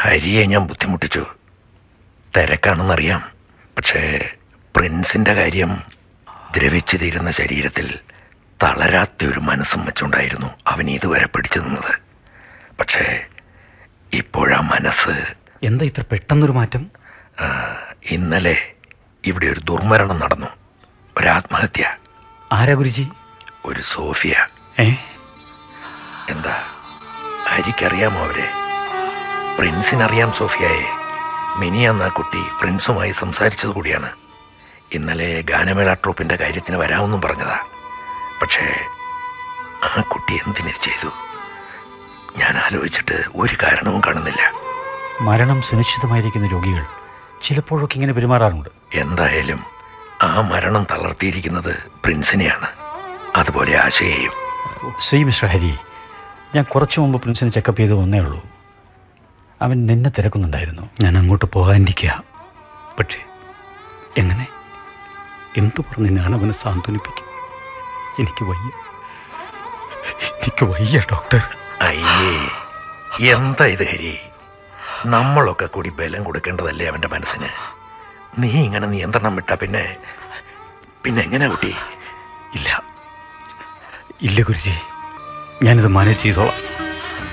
ഹരിയെ ഞാൻ ബുദ്ധിമുട്ടിച്ചു തിരക്കാണെന്നറിയാം പക്ഷേ പ്രിൻസിന്റെ കാര്യം ദ്രവിച്ചു തീരുന്ന ശരീരത്തിൽ തളരാത്ത ഒരു മനസ്സും വെച്ചുണ്ടായിരുന്നു അവൻ ഇതുവരെ പിടിച്ചു നിന്നത് പക്ഷേ ഇപ്പോഴാ മനസ്സ് എന്താ ഇത്ര പെട്ടെന്നൊരു മാറ്റം ആ, ഇന്നലെ ഇവിടെ ഒരു ദുർമരണം നടന്നു ഒരാത്മഹത്യ ആരാ ഗുരുജി ഒരു സോഫിയ ഏ എന്താ ഹരിക്കറിയാമോ അവരെ പ്രിൻസിനറിയാം സോഫിയയെ മിനിയാന്ന് ആ കുട്ടി പ്രിൻസുമായി സംസാരിച്ചത് കൂടിയാണ് ഇന്നലെ ഗാനമേള ട്രൂപ്പിന്റെ കാര്യത്തിന് വരാമെന്നും പറഞ്ഞതാ പക്ഷേ ആ കുട്ടി എന്തിനത് ചെയ്തു ഞാൻ ആലോചിച്ചിട്ട് ഒരു കാരണവും കാണുന്നില്ല മരണം സുനിശ്ചിതമായിരിക്കുന്ന രോഗികൾ ചിലപ്പോഴൊക്കെ ഇങ്ങനെ പെരുമാറാറുണ്ട് എന്തായാലും ആ മരണം തളർത്തിയിരിക്കുന്നത് പ്രിൻസിനെയാണ് അതുപോലെ ആശയെയും ശ്രീ മിസ്റ്റർ ഹരി ഞാൻ കുറച്ചു മുമ്പ് പ്രിൻസിനെ ചെക്കപ്പ് ചെയ്ത് വന്നേ ഉള്ളൂ അവൻ നിന്നെ തിരക്കുന്നുണ്ടായിരുന്നു ഞാൻ അങ്ങോട്ട് പോകാനിരിക്കുക പക്ഷേ എങ്ങനെ എന്തു പറഞ്ഞ് ഞാൻ അവനെ സാന്ത്വനിപ്പിക്കും എനിക്ക് വയ്യ എനിക്ക് വയ്യ ഡോക്ടർ അയ്യേ എന്താ ഇത് ഹരി നമ്മളൊക്കെ കൂടി ബലം കൊടുക്കേണ്ടതല്ലേ അവന്റെ മനസ്സിന് നീ ഇങ്ങനെ നിയന്ത്രണം വിട്ട പിന്നെ പിന്നെ എങ്ങനെ കുട്ടി ഇല്ല ഇല്ല ഗുരുജി ഞാനിത് മാനേജ് ചെയ്തോളാം